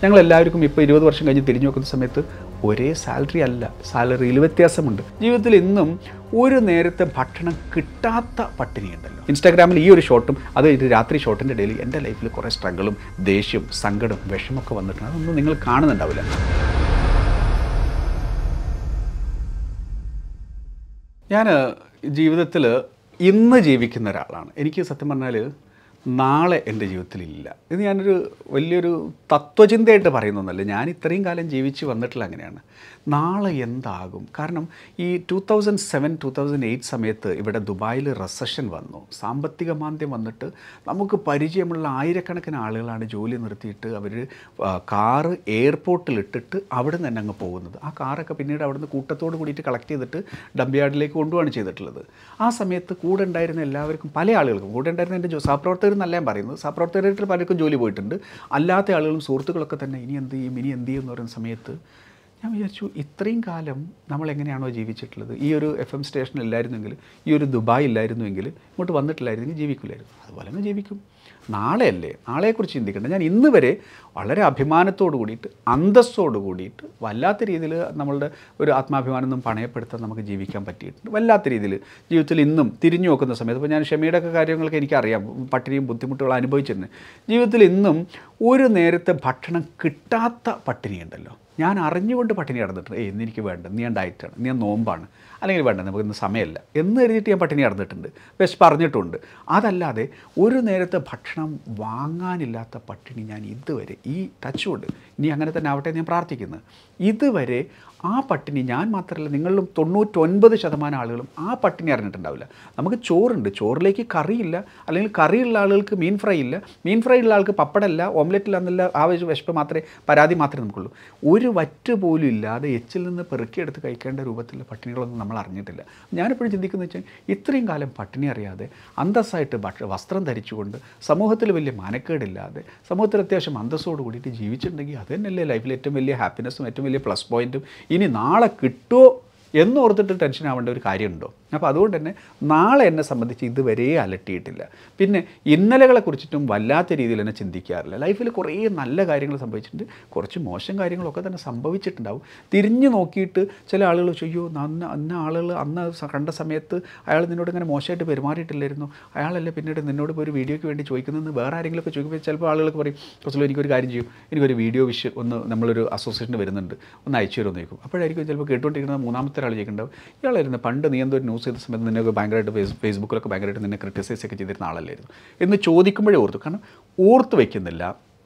ഞങ്ങൾ എല്ലാവർക്കും ഇപ്പോൾ ഇരുപത് വർഷം കഴിഞ്ഞ് തിരിഞ്ഞു നോക്കുന്ന സമയത്ത് ഒരേ സാലറി അല്ല സാലറിയിൽ വ്യത്യാസമുണ്ട് ജീവിതത്തിൽ ഇന്നും ഒരു നേരത്തെ ഭക്ഷണം കിട്ടാത്ത പട്ടിണിയുണ്ടല്ലോ ഇൻസ്റ്റാഗ്രാമിൽ ഈ ഒരു ഷോട്ടും അത് ഇത് രാത്രി ഷോട്ടിൻ്റെ ഇടയിൽ എൻ്റെ ലൈഫിൽ കുറേ സ്ട്രഗിളും ദേഷ്യവും സങ്കടം വിഷമൊക്കെ വന്നിട്ടുണ്ട് അതൊന്നും നിങ്ങൾ കാണുന്നുണ്ടാവില്ല ഞാൻ ജീവിതത്തിൽ ഇന്ന് ജീവിക്കുന്ന ഒരാളാണ് എനിക്ക് സത്യം പറഞ്ഞാൽ നാളെ എൻ്റെ ജീവിതത്തിലില്ല ഇത് ഞാനൊരു വലിയൊരു തത്വചിന്തയായിട്ട് പറയുന്നൊന്നല്ല ഞാൻ ഇത്രയും കാലം ജീവിച്ച് വന്നിട്ടുള്ള അങ്ങനെയാണ് നാളെ എന്താകും കാരണം ഈ two thousand seven two thousand eight സമയത്ത് ഇവിടെ ദുബായിൽ റെസഷൻ വന്നു സാമ്പത്തിക മാന്ദ്യം വന്നിട്ട് നമുക്ക് പരിചയമുള്ള ആയിരക്കണക്കിന് ആളുകളാണ് ജോലി നിർത്തിയിട്ട് അവർ കാറ് എയർപോർട്ടിൽ ഇട്ടിട്ട് അവിടെ നിന്ന് തന്നെ അങ്ങ് പോകുന്നത് ആ കാറൊക്കെ പിന്നീട് അവിടുന്ന് കൂട്ടത്തോട് കൂടിയിട്ട് കളക്ട് ചെയ്തിട്ട് ഡംപ് യാർഡിലേക്ക് കൊണ്ടുപോവാണ് ചെയ്തിട്ടുള്ളത് ആ സമയത്ത് കൂടെ ഉണ്ടായിരുന്ന എല്ലാവർക്കും പല ആളുകൾക്കും കൂടെ ഉണ്ടായിരുന്ന എൻ്റെ ജോ- സഹപ്രവർത്തകർ എന്നല്ല ഞാൻ പറയുന്നത് സഹപ്രവർത്തകരായിട്ട് പലർക്കും ജോലി പോയിട്ടുണ്ട് അല്ലാത്ത ആളുകളും സുഹൃത്തുക്കളൊക്കെ തന്നെ ഇനി എന്ത് ചെയ്യും ഇനി എന്ത് ചെയ്യും എന്ന് പറയുന്ന സമയത്ത് ഞാൻ വിചാരിച്ചു ഇത്രയും കാലം നമ്മൾ എങ്ങനെയാണോ ജീവിച്ചിട്ടുള്ളത് ഈ ഒരു എഫ് എം സ്റ്റേഷൻ ഇല്ലായിരുന്നെങ്കിൽ ഈ ഒരു ദുബായ് ഇല്ലായിരുന്നുവെങ്കിൽ ഇങ്ങോട്ട് വന്നിട്ടില്ലായിരുന്നെങ്കിൽ ജീവിക്കില്ലായിരുന്നു അതുപോലെ അങ്ങ് ജീവിക്കും നാളെയല്ലേ നാളെക്കുറിച്ച് ചിന്തിക്കേണ്ട ഞാൻ ഇന്ന് വരെ വളരെ അഭിമാനത്തോട് കൂടിയിട്ട് അന്തസ്സോട് കൂടിയിട്ട് വല്ലാത്ത രീതിയിൽ നമ്മളുടെ ഒരു ആത്മാഭിമാനമൊന്നും പണയപ്പെടുത്താൻ നമുക്ക് ജീവിക്കാൻ പറ്റിയിട്ടുണ്ട് വല്ലാത്ത രീതിയിൽ ജീവിതത്തിൽ ഇന്നും തിരിഞ്ഞു നോക്കുന്ന സമയത്ത് ഇപ്പോൾ ഞാൻ ക്ഷമയുടെ ഒക്കെ കാര്യങ്ങളൊക്കെ എനിക്കറിയാം പട്ടിണിയും ബുദ്ധിമുട്ടുകളും അനുഭവിച്ചിട്ടുണ്ട് ജീവിതത്തിൽ ഇന്നും ഒരു നേരത്തെ ഭക്ഷണം കിട്ടാത്ത പട്ടിണിയുണ്ടല്ലോ ഞാൻ അറിഞ്ഞുകൊണ്ട് പട്ടിണി കിടന്നിട്ടുണ്ട് ഏയ് ഇന്ന് എനിക്ക് വേണ്ട നീ ഞാൻ ഡയറ്റാണ് നീ ഞാൻ നോമ്പാണ് അല്ലെങ്കിൽ വേണ്ട നമുക്ക് ഇന്ന് സമയമല്ല എന്ന് കരുതിയിട്ട് ഞാൻ പട്ടിണി കിടന്നിട്ടുണ്ട് വിശ് പറഞ്ഞിട്ടുണ്ട് അതല്ലാതെ ഒരു നേരത്തെ ഭക്ഷണം വാങ്ങാനില്ലാത്ത പട്ടിണി ഞാൻ ഇതുവരെ ഈ ടച്ച് കൊണ്ട് ഇനി അങ്ങനെ തന്നെ ആവട്ടെ എന്ന് ഞാൻ പ്രാർത്ഥിക്കുന്നത് ഇതുവരെ ആ പട്ടിണി ഞാൻ മാത്രമല്ല നിങ്ങളിലും തൊണ്ണൂറ്റൊൻപത് ശതമാനം ആളുകളും ആ പട്ടിണി അറിഞ്ഞിട്ടുണ്ടാവില്ല നമുക്ക് ചോറുണ്ട് ചോറിലേക്ക് കറിയില്ല അല്ലെങ്കിൽ കറിയുള്ള ആളുകൾക്ക് മീൻ ഫ്രൈ ഇല്ല മീൻ ഫ്രൈ ഉള്ള ആൾക്ക് പപ്പടമല്ല ഓംലെറ്റ് ഇല്ല എന്നുള്ള ആ ഒരു വിശപ്പ് മാത്രമേ പരാതി മാത്രമേ നമുക്കുള്ളൂ ഒരു വറ്റ് പോലും ഇല്ലാതെ എച്ചിൽ നിന്ന് പെറുക്കിയെടുത്ത് കഴിക്കേണ്ട രൂപത്തിലുള്ള പട്ടിണികളൊന്നും നമ്മൾ അറിഞ്ഞിട്ടില്ല ഞാനെപ്പോഴും ചിന്തിക്കുന്നത് വെച്ചാൽ ഇത്രയും കാലം പട്ടിണി അറിയാതെ അന്തസ്സായിട്ട് ഭക്ഷ വസ്ത്രം ധരിച്ചുകൊണ്ട് സമൂഹത്തിൽ വലിയ മാനക്കേടില്ലാതെ സമൂഹത്തിൽ അത്യാവശ്യം അന്തസ്സോട് കൂടിയിട്ട് ജീവിച്ചിട്ടുണ്ടെങ്കിൽ അത് തന്നെയല്ലേ ലൈഫിൽ ഏറ്റവും വലിയ ഹാപ്പിനെസ്സും ഏറ്റവും വലിയ പ്ലസ് പോയിൻറ്റും ഇനി നാളെ കിട്ടുമോ എന്നോർത്തിട്ട് ടെൻഷൻ ആവേണ്ട ഒരു കാര്യമുണ്ടോ അപ്പോൾ അതുകൊണ്ട് തന്നെ നാളെ എന്നെ സംബന്ധിച്ച് ഇതുവരെ അലട്ടിയിട്ടില്ല പിന്നെ ഇന്നലകളെ കുറിച്ചിട്ടും വല്ലാത്ത രീതിയിൽ എന്നെ ചിന്തിക്കാറില്ല ലൈഫിൽ കുറേ നല്ല കാര്യങ്ങൾ സംഭവിച്ചിട്ടുണ്ട് കുറച്ച് മോശം കാര്യങ്ങളൊക്കെ തന്നെ സംഭവിച്ചിട്ടുണ്ടാവും തിരിഞ്ഞു നോക്കിയിട്ട് ചില ആളുകൾ ചെയ്യോ അന്ന് അന്ന ആളുകൾ അന്ന് സ- കണ്ട സമയത്ത് അയാൾ നിന്നോട് ഇങ്ങനെ മോശമായിട്ട് പെരുമാറിയിട്ടില്ലായിരുന്നു അയാളല്ലേ പിന്നീട് നിന്നോട് ഇപ്പോൾ ഒരു വീഡിയോയ്ക്ക് വേണ്ടി ചോദിക്കുന്നതെന്ന് വേറെ ആരെങ്കിലും ഒക്കെ ചോദിക്കുമ്പോൾ ചിലപ്പോൾ ആളുകൾക്ക് പറയും കുറച്ചുള്ള എനിക്കൊരു കാര്യം ചെയ്യും എനിക്കൊരു വീഡിയോ വിഷ് ഒന്ന് നമ്മളൊരു അസോസിയേഷൻ വരുന്നുണ്ട് ഒന്ന് അയച്ചു തരുമെന്ന് ചോദിക്കും അപ്പോഴായിരിക്കും ചിലപ്പോൾ കേട്ടുകൊണ്ടിരിക്കുന്ന മൂന്നാമത്തെ ഒരാൾ ചോദിക്കുന്നുണ്ടാവും ഇയാളായിരുന്നു പണ്ട് നീ എന്തോ ഒരു ന്യൂസ് ചെയ്ത സമയത്ത് നിന്നൊക്കെ ഭയങ്കരമായിട്ട് ഫേസ് ഫേസ്ബുക്കിലൊക്കെ ഭയങ്കരമായിട്ട് നിന്നെ ക്രിട്ടിസൈസ് ഒക്കെ ചെയ്തിരുന്ന ആളല്ലായിരുന്നു എന്ന് ചോദിക്കുമ്പോഴേ ഓർത്തു കാരണം ഓർത്ത് വയ്ക്കുന്നില്ല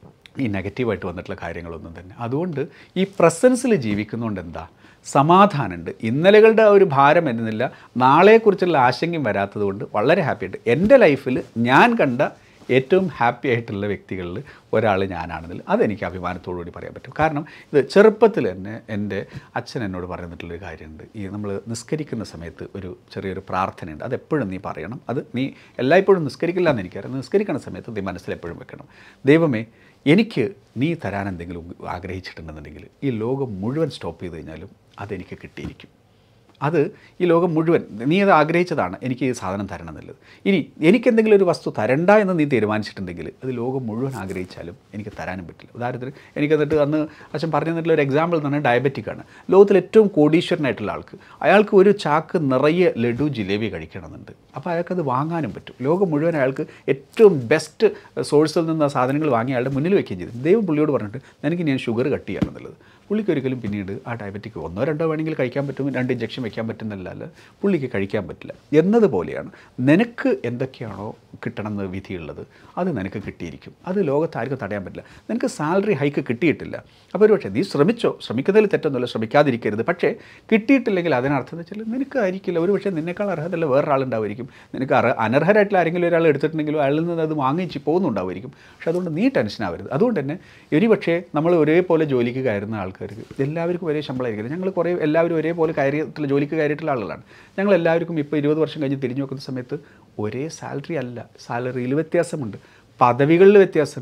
ഈ നെഗറ്റീവായിട്ട് വന്നിട്ടുള്ള കാര്യങ്ങളൊന്നും തന്നെ അതുകൊണ്ട് ഈ പ്രസൻസിൽ ജീവിക്കുന്നതുകൊണ്ട് എന്താ സമാധാനമുണ്ട് ഇന്നലകളുടെ ആ ഒരു ഭാരം എന്നുന്നില്ല നാളെക്കുറിച്ചുള്ള ആശങ്കയും വരാത്തത് കൊണ്ട് വളരെ ഹാപ്പിയായിട്ട് എൻ്റെ ലൈഫിൽ ഞാൻ കണ്ട ഏറ്റവും ഹാപ്പി ആയിട്ടുള്ള വ്യക്തികളിൽ ഒരാൾ ഞാനാണെന്നില്ല അതെനിക്ക് അഭിമാനത്തോടു കൂടി പറയാൻ പറ്റും കാരണം ഇത് ചെറുപ്പത്തിൽ തന്നെ എൻ്റെ അച്ഛൻ എന്നോട് പറയുന്നിട്ടുള്ളൊരു കാര്യമുണ്ട് ഈ നമ്മൾ നിസ്കരിക്കുന്ന സമയത്ത് ഒരു ചെറിയൊരു പ്രാർത്ഥനയുണ്ട് അതെപ്പോഴും നീ പറയണം അത് നീ എല്ലായ്പ്പോഴും നിസ്കരിക്കില്ല എന്ന് എനിക്കറിയാം നിസ്കരിക്കുന്ന സമയത്ത് നീ മനസ്സിൽ എപ്പോഴും വെക്കണം ദൈവമേ എനിക്ക് നീ തരാൻ എന്തെങ്കിലും ആഗ്രഹിച്ചിട്ടുണ്ടെന്നുണ്ടെങ്കിൽ ഈ ലോകം മുഴുവൻ സ്റ്റോപ്പ് ചെയ്ത് കഴിഞ്ഞാലും അതെനിക്ക് കിട്ടിയിരിക്കും അത് ഈ ലോകം മുഴുവൻ നീ അത് ആഗ്രഹിച്ചതാണ് എനിക്ക് ഈ സാധനം തരണം എന്നുള്ളത് ഇനി എനിക്കെന്തെങ്കിലും ഒരു വസ്തു തരണ്ട എന്ന് നീ തീരുമാനിച്ചിട്ടുണ്ടെങ്കിൽ അത് ലോകം മുഴുവൻ ആഗ്രഹിച്ചാലും എനിക്ക് തരാനും പറ്റില്ല ഉദാഹരണത്തിന് എനിക്ക് എന്നിട്ട് അന്ന് അച്ഛൻ പറഞ്ഞു തന്നിട്ടുള്ള ഒരു എക്സാമ്പിൾ എന്ന് പറഞ്ഞാൽ ഡയബറ്റിക് ആണ് ലോകത്തിൽ ഏറ്റവും കോടീശ്വരനായിട്ടുള്ള ആൾക്ക് അയാൾക്ക് ഒരു ചാക്ക് നിറയെ ലഡു ജിലേബി കഴിക്കണമെന്നുണ്ട് അപ്പോൾ അയാൾക്കത് വാങ്ങാനും പറ്റും ലോകം മുഴുവൻ അയാൾക്ക് ഏറ്റവും ബെസ്റ്റ് സോഴ്സിൽ നിന്ന് ആ സാധനങ്ങൾ വാങ്ങി അയാളുടെ മുന്നിൽ വെക്കുകയും ചെയ്തു ദൈവം പുള്ളിയോട് പറഞ്ഞിട്ട് എനിക്ക് ഞാൻ ഷുഗർ കട്ട് ചെയ്യണം എന്നുള്ളത് പുള്ളിക്ക് ഒരിക്കലും പിന്നീട് ആ ഡയബറ്റിക് ഒന്നോ രണ്ടോ വേണമെങ്കിൽ കഴിക്കാൻ പറ്റും രണ്ട് ഇഞ്ചക്ഷൻ വെക്കാൻ പറ്റുന്നല്ലാതെ പുള്ളിക്ക് കഴിക്കാൻ പറ്റില്ല എന്നതുപോലെയാണ് നിനക്ക് എന്തൊക്കെയാണോ കിട്ടണമെന്ന് വിധിയുള്ളത് അത് നിനക്ക് കിട്ടിയിരിക്കും അത് ലോകത്ത് ആർക്കും തടയാൻ പറ്റില്ല നിനക്ക് സാലറി ഹൈക്ക് കിട്ടിയിട്ടില്ല അപ്പോൾ ഒരു പക്ഷേ നീ ശ്രമിച്ചോ ശ്രമിക്കുന്നതിൽ തെറ്റൊന്നുമില്ല ശ്രമിക്കാതിരിക്കരുത് പക്ഷേ കിട്ടിയിട്ടില്ലെങ്കിൽ അതിനർത്ഥം എന്ന് വെച്ചാൽ നിനക്ക് ആയിരിക്കില്ല ഒരു പക്ഷേ നിന്നേക്കാൾ അർഹതല്ല വേറൊരാളുണ്ടാവുമായിരിക്കും നിനക്ക് അർഹ അനർഹരായിട്ടുള്ള ആരെങ്കിലും ഒരാൾ എടുത്തിട്ടുണ്ടെങ്കിലോ അയാളിൽ നിന്ന് അത് വാങ്ങിച്ച് പോകുന്നുണ്ടാവുമായിരിക്കും പക്ഷേ അതുകൊണ്ട് നീ ടെൻഷൻ ആവരുത് അതുകൊണ്ട് തന്നെ ഒരു പക്ഷേ നമ്മൾ ഒരേപോലെ ജോലിക്ക് കയറുന്ന ആൾക്കാർക്ക് എല്ലാവർക്കും ഒരേ ശമ്പളമായിരിക്കില്ല ഞങ്ങൾ കുറേ എല്ലാവരും ഒരേപോലെ കയറിയിട്ടുള്ള ജോലിക്ക് കയറിയിട്ടുള്ള ആളുകളാണ് ഞങ്ങൾ എല്ലാവർക്കും ഇപ്പോൾ ഇരുപത് വർഷം കഴിഞ്ഞ് തിരിഞ്ഞു നോക്കുന്ന സമയത്ത് ഒരേ സാലറി അല്ല സാലറിയിൽ വ്യത്യാസമുണ്ട് പദവികളിൽ വ്യത്യാസമുണ്ട്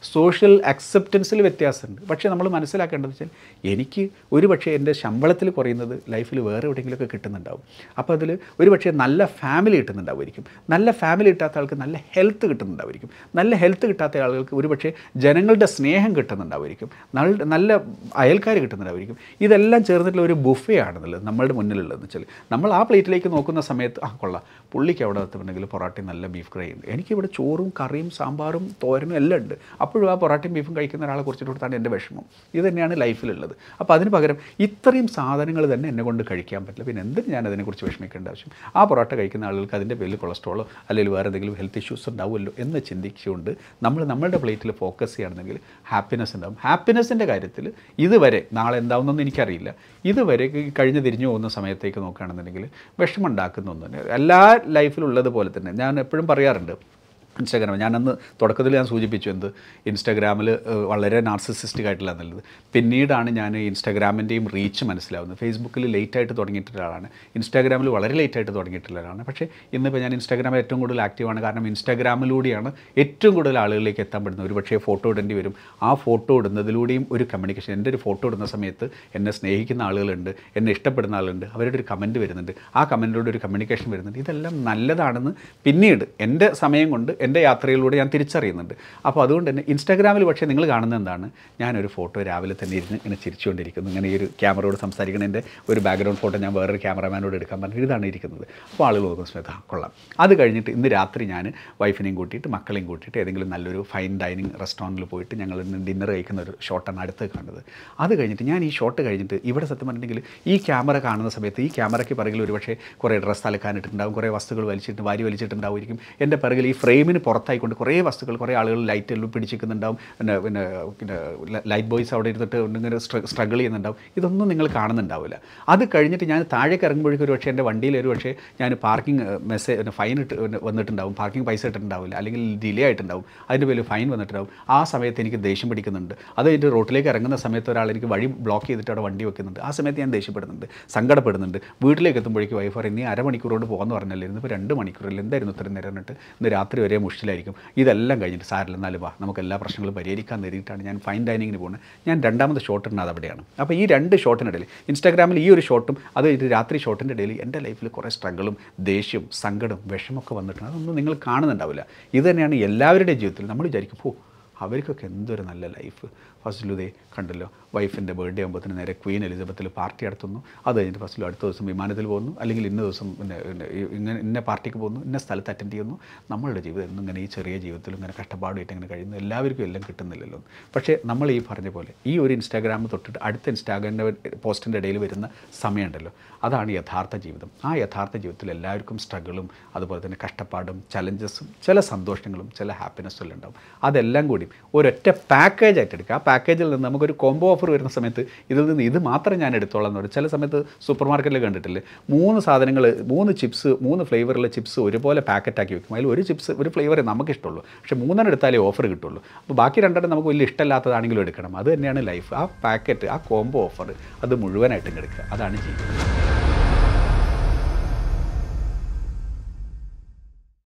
സോഷ്യൽ അക്സെപ്റ്റൻസിൽ വ്യത്യാസമുണ്ട് പക്ഷേ നമ്മൾ മനസ്സിലാക്കേണ്ടത് വെച്ചാൽ എനിക്ക് ഒരു പക്ഷേ എൻ്റെ ശമ്പളത്തിൽ കുറയുന്നത് ലൈഫിൽ വേറെ എവിടെയെങ്കിലുമൊക്കെ കിട്ടുന്നുണ്ടാവും അപ്പോൾ അതിൽ ഒരു പക്ഷേ നല്ല ഫാമിലി കിട്ടുന്നുണ്ടാവുമായിരിക്കും നല്ല ഫാമിലി കിട്ടാത്ത ആൾക്ക് നല്ല ഹെൽത്ത് കിട്ടുന്നുണ്ടാവുമായിരിക്കും നല്ല ഹെൽത്ത് കിട്ടാത്ത ആളുകൾക്ക് ഒരു പക്ഷേ ജനങ്ങളുടെ സ്നേഹം കിട്ടുന്നുണ്ടാവുമായിരിക്കും നല്ല നല്ല അയൽക്കാർ കിട്ടുന്നുണ്ടാവുമായിരിക്കും ഇതെല്ലാം ചേർന്നിട്ടുള്ള ഒരു ബുഫേ ആണെന്നുള്ളത് നമ്മളുടെ മുന്നിലുള്ളതെന്ന് വെച്ചാൽ നമ്മൾ ആ പ്ലേറ്റിലേക്ക് നോക്കുന്ന സമയത്ത് ആ കൊള്ളാം പുള്ളിക്ക് അവിടെ എത്തുന്നുണ്ടെങ്കിൽ പൊറാട്ടയും നല്ല ബീഫ് ഫ്രൈ ഉണ്ട് എനിക്കിവിടെ ചോറും കറിയും സാമ്പാറും തോരനും എല്ലാം ഉണ്ട് അപ്പോഴും ആ പൊറാട്ടയും ബീഫും കഴിക്കുന്ന ഒരാളെ കുറിച്ചിട്ട് കൊടുത്താണ് എൻ്റെ വിഷമം ഇത് തന്നെയാണ് ലൈഫിലുള്ളത് അപ്പോൾ അതിന് പകരം ഇത്രയും സാധനങ്ങൾ തന്നെ എന്നെ കൊണ്ട് കഴിക്കാൻ പറ്റില്ല പിന്നെ എന്തിന് ഞാൻ അതിനെക്കുറിച്ച് വിഷമിക്കേണ്ട ആവശ്യം ആ പൊറോട്ട കഴിക്കുന്ന ആളുകൾക്ക് അതിൻ്റെ പേരിൽ കൊളസ്ട്രോളോ അല്ലെങ്കിൽ വേറെ എന്തെങ്കിലും ഹെൽത്ത് ഇഷ്യൂസ് ഉണ്ടാവുമല്ലോ എന്ന് ചിന്തിച്ചുകൊണ്ട് നമ്മൾ നമ്മളുടെ പ്ലേറ്റിൽ ഫോക്കസ് ചെയ്യുകയാണെന്നെങ്കിൽ ഹാപ്പിനെസ് ഉണ്ടാവും ഹാപ്പിനെസ്സിൻ്റെ കാര്യത്തിൽ ഇതുവരെ നാളെ എന്താവുമെന്നൊന്നും എനിക്കറിയില്ല ഇതുവരെ ഈ കഴിഞ്ഞ് തിരിഞ്ഞു പോകുന്ന സമയത്തേക്ക് നോക്കുകയാണെന്നുണ്ടെങ്കിൽ വിഷമം ഉണ്ടാക്കുന്ന ഒന്നും എല്ലാ ലൈഫിലുള്ളത് പോലെ തന്നെ ഞാൻ എപ്പോഴും പറയാറുണ്ട് ഇൻസ്റ്റാഗ്രാം ഞാനന്ന് തുടക്കത്തിൽ ഞാൻ സൂചിപ്പിച്ചു എന്ത് ഇൻസ്റ്റാഗ്രാമിൽ വളരെ നാർസിസിസ്റ്റിക് ആയിട്ടുള്ള നല്ലത് പിന്നീടാണ് ഞാൻ ഇൻസ്റ്റാഗ്രാമിൻ്റെയും റീച്ച് മനസ്സിലാവുന്നത് ഫേസ്ബുക്കിൽ ലേറ്റ് ആയിട്ട് തുടങ്ങിയിട്ടുള്ള ആളാണ് ഇൻസ്റ്റാഗ്രാമിൽ വളരെ ലേറ്റ് ആയിട്ട് തുടങ്ങിയിട്ടുള്ള ആളാണ് പക്ഷേ ഇന്നിപ്പോൾ ഞാൻ ഇൻസ്റ്റാഗ്രാമിൽ ഏറ്റവും കൂടുതൽ ആക്റ്റീവാണ് കാരണം ഇൻസ്റ്റാഗ്രാമിലൂടെയാണ് ഏറ്റവും കൂടുതൽ ആളുകളിലേക്ക് എത്താൻ പറ്റുന്നത് ഒരു പക്ഷേ ഫോട്ടോ ഇടേണ്ടി വരും ആ ഫോട്ടോ ഇടുന്നതിലൂടെയും ഒരു കമ്മ്യൂണിക്കേഷൻ എൻ്റെ ഒരു ഫോട്ടോ ഇടുന്ന സമയത്ത് എന്നെ സ്നേഹിക്കുന്ന ആളുകളുണ്ട് എന്നെ ഇഷ്ടപ്പെടുന്ന ആളുണ്ട് അവരുടെ ഒരു കമൻറ്റ് വരുന്നുണ്ട് ആ കമൻറ്റിലൂടെ ഒരു കമ്മ്യൂണിക്കേഷൻ വരുന്നുണ്ട് ഇതെല്ലാം നല്ലതാണെന്ന് പിന്നീട് എൻ്റെ സമയം കൊണ്ട് എൻ്റെ യാത്രയിലൂടെ ഞാൻ തിരിച്ചറിയുന്നുണ്ട് അപ്പോൾ അതുകൊണ്ട് തന്നെ ഇൻസ്റ്റാഗ്രാമിൽ പക്ഷേ നിങ്ങൾ കാണുന്നത് എന്താണ് ഞാനൊരു ഫോട്ടോ രാവിലെ തന്നെ ഇരുന്ന് ഇങ്ങനെ ചിരിച്ചുകൊണ്ടിരിക്കുന്നു ഇങ്ങനെ ഈ ഒരു ക്യാമറയോട് സംസാരിക്കുന്നതിൻ്റെ ഒരു ബാക്ക്ഗ്രൗണ്ട് ഫോട്ടോ ഞാൻ വേറൊരു ക്യാമറമാനോട് എടുക്കാൻ പറഞ്ഞു ഇതാണ് ഇരിക്കുന്നത് അപ്പോൾ ആളുകൾ നോക്കുന്ന സമയത്ത് ആ കൊള്ളാം അത് കഴിഞ്ഞിട്ട് ഇന്ന് രാത്രി ഞാൻ വൈഫിനെയും കൂട്ടിയിട്ട് മക്കളെയും കൂട്ടിയിട്ട് ഏതെങ്കിലും നല്ലൊരു ഫൈൻ ഡൈനിങ് റെസ്റ്റോറൻറ്റിൽ പോയിട്ട് ഞങ്ങൾ ഇന്ന് ഡിന്നർ കഴിക്കുന്ന ഒരു ഷോട്ടാണ് അടുത്ത് കാണുന്നത് അത് കഴിഞ്ഞിട്ട് ഞാൻ ഈ ഷോട്ട് കഴിഞ്ഞിട്ട് ഇവിടെ സത്യം പറഞ്ഞിട്ടുണ്ടെങ്കിൽ ഈ ക്യാമറ കാണുന്ന സമയത്ത് ഈ ക്യാമറയ്ക്ക് പിറകിൽ ഒരുപക്ഷെ കുറേ ഡ്രസ്സ് അലക്കാനിട്ടുണ്ടാവും കുറേ വസ്തുക്കൾ വലിച്ചിട്ട് വാരി വലിച്ചിട്ടുണ്ടാവുമായിരിക്കും എൻ്റെ പിറകിൽ ഈ ഫ്രെയിമിന് പുറത്തായിക്കൊണ്ട് കുറേ വസ്തുക്കൾ കുറേ ആളുകൾ ലൈറ്റ് എല്ലാം പിടിച്ചിരിക്കുന്നുണ്ടാവും പിന്നെ പിന്നെ പിന്നെ ലൈറ്റ് ബോയ്സ് അവിടെ ഇരുന്നിട്ട് ഇങ്ങനെ സ്ട്രഗിൾ ചെയ്യുന്നുണ്ടാവും ഇതൊന്നും നിങ്ങൾ കാണുന്നുണ്ടാവില്ല അത് കഴിഞ്ഞിട്ട് ഞാൻ താഴേക്ക് ഇറങ്ങുമ്പോഴേക്കും ഒരു പക്ഷേ എൻ്റെ വണ്ടിയിൽ ഒരു പക്ഷേ ഞാൻ പാർക്കിംഗ് മെസ്സേജ് ഫൈൻ ഇട്ട് വന്നിട്ടുണ്ടാവും പാർക്കിംഗ് പൈസ ഇട്ടിട്ടുണ്ടാവില്ല അല്ലെങ്കിൽ ഡിലേ ആയിട്ടുണ്ടാവും അതിൻ്റെ പേരിൽ ഫൈൻ വന്നിട്ടുണ്ടാവും ആ സമയത്ത് എനിക്ക് ദേഷ്യം പിടിക്കുന്നുണ്ട് അത് എൻ്റെ റോട്ടിലേക്ക് ഇറങ്ങുന്ന സമയത്ത് ഒരാൾ എനിക്ക് വഴി ബ്ലോക്ക് ചെയ്തിട്ട് അവിടെ വണ്ടി വെക്കുന്നുണ്ട് ആ സമയത്ത് ഞാൻ ദേഷ്യപ്പെടുന്നുണ്ട് സങ്കടപ്പെടുന്നുണ്ട് വീട്ടിലേക്ക് എത്തുമ്പോഴേക്കും വൈഫ് പറയും നീ അരമണിക്കൂർ കൊണ്ട് പോകുമെന്ന് പറഞ്ഞല്ലേ ഇന്നിപ്പോൾ രണ്ട് മണിക്കൂറിൽ എന്തായിരുന്നു ഇത്രയും നേരം എന്നിട്ട് ഇന്ന് രാത്രി വരെ മുഷിലായിരിക്കും ഇതെല്ലാം കഴിഞ്ഞിട്ട് സാരില്ല എന്നാലും വാ നമുക്ക് എല്ലാ പ്രശ്നങ്ങളും പരിഹരിക്കാൻ നേരിട്ടാണ് ഞാൻ ഫൈൻ ഡൈനിങ്ങിന് പോകുന്നത് ഞാൻ രണ്ടാമത് ഷോട്ട് ഇടുന്നത് അവിടെയാണ് അപ്പോൾ ഈ രണ്ട് ഷോട്ടിനിടയിൽ ഇൻസ്റ്റാഗ്രാമിൽ ഈ ഒരു ഷോട്ടും അത് ഇത് രാത്രി ഷോട്ടിൻ്റെ ഇടയിൽ എൻ്റെ ലൈഫിൽ കുറേ സ്ട്രഗിളും ദേഷ്യവും സങ്കടം വിഷമൊക്കെ വന്നിട്ടുണ്ട് അതൊന്നും നിങ്ങൾ കാണുന്നുണ്ടാവില്ല ഇത് തന്നെയാണ് എല്ലാവരുടെയും ജീവിതത്തിൽ നമ്മൾ വിചാരിക്കും ഓ അവർക്കൊക്കെ എന്തൊരു നല്ല ലൈഫ് ഫസ്റ്റിലു ദേ കണ്ടല്ലോ വൈഫിൻ്റെ ബർത്ത്ഡേ ആകുമ്പോഴത്തേന് നേരെ ക്വീൻ എലിസബത്തിൽ പാർട്ടി നടത്തുന്നു അത് കഴിഞ്ഞിട്ട് ഫസ്റ്റിലു അടുത്ത ദിവസം വിമാനത്തിൽ പോകുന്നു അല്ലെങ്കിൽ ഇന്ന ദിവസം പിന്നെ പിന്നെ ഈ ഇങ്ങനെ ഇന്ന പാർട്ടിക്ക് പോകുന്നു ഇന്ന സ്ഥലത്ത് അറ്റൻഡ് ചെയ്യുന്നു നമ്മളുടെ ജീവിതം എന്നും ഇങ്ങനെ ഈ ചെറിയ ജീവിതത്തിൽ ഇങ്ങനെ കഷ്ടപ്പാടായിട്ട് ഇങ്ങനെ കഴിയുന്നു എല്ലാവർക്കും എല്ലാം കിട്ടുന്നില്ലല്ലോ പക്ഷേ നമ്മൾ ഈ പറഞ്ഞ പോലെ ഈ ഒരു ഇൻസ്റ്റാഗ്രാം തൊട്ടിട്ട് അടുത്ത ഇൻസ്റ്റാഗ്രാമിൻ്റെ പോസ്റ്റിൻ്റെ ഇടയിൽ വരുന്ന സമയമുണ്ടല്ലോ അതാണ് യഥാർത്ഥ ജീവിതം ആ യഥാർത്ഥ ജീവിതത്തിൽ എല്ലാവർക്കും സ്ട്രഗിളും അതുപോലെ തന്നെ കഷ്ടപ്പാടും ചലഞ്ചസും ചില സന്തോഷങ്ങളും ചില ഹാപ്പിനെസ്സും എല്ലാം ഉണ്ടാവും അതെല്ലാം കൂടി ഒരൊറ്റ പാക്കേജ് ആയിട്ട് എടുക്കുക ആ പാക്കേജിൽ നിന്ന് നമുക്കൊരു കോംബോ ഓഫർ വരുന്ന സമയത്ത് ഇതിൽ നിന്ന് ഇത് മാത്രം ഞാൻ എടുത്തോളാം എന്ന് പറയും ചില സമയത്ത് സൂപ്പർ മാർക്കറ്റിൽ കണ്ടിട്ടില്ലേ മൂന്ന് സാധനങ്ങൾ മൂന്ന് ചിപ്സ് മൂന്ന് ഫ്ലേവറുള്ള ചിപ്സ് ഒരുപോലെ പാക്കറ്റാക്കി വെക്കും അതിൽ ഒരു ചിപ്സ് ഒരു ഫ്ലേവറേ നമുക്ക് ഇഷ്ടമുള്ളൂ പക്ഷേ മൂന്നെണ്ണം എടുത്താലേ ഓഫർ കിട്ടുള്ളൂ അപ്പോൾ ബാക്കി രണ്ടെണ്ണം നമുക്ക് വലിയ ഇഷ്ടമില്ലാത്തതാണെങ്കിലും എടുക്കണം അത് തന്നെയാണ് ലൈഫ് ആ പാക്കറ്റ് ആ കോംബോ ഓഫർ അത് മുഴുവനായിട്ടും എടുക്കുക അതാണ് ജീവിതം